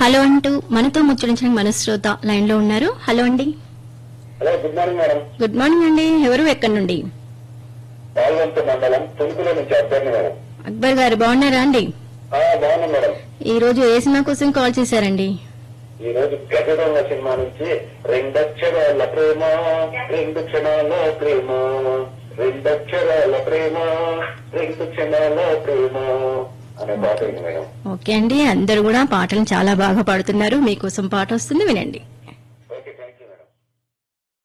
hello అంటూ మనతో ముచ్చరించడానికి మన శ్రోత లైన్ లో ఉన్నారు హలో అండి hello good morning madam good morning అండి ఎవరు ఎక్కడి నుండి పాల్వంత మండలం తుణుకుల నుంచి అభ్యర్థి మేడం అక్బర్ గారు బాగున్నారా అండి ఆ, బాగున్నాం మేడం ఈ రోజు ఏ సినిమా కోసం కాల్ చేశారండి ఈ రోజు గజదొంగ సినిమా నుంచి రెండక్షరాల ప్రేమ రెండు క్షణాల ప్రేమ రెండక్షరాల ప్రేమ రెండు క్షణాల ప్రేమ అనే పాట ఉంది మేడం ఓకే అండి అందరూ కూడా పాటలు చాలా బాగా పాడుతున్నారు మీకోసం పాట వస్తుంది వినండి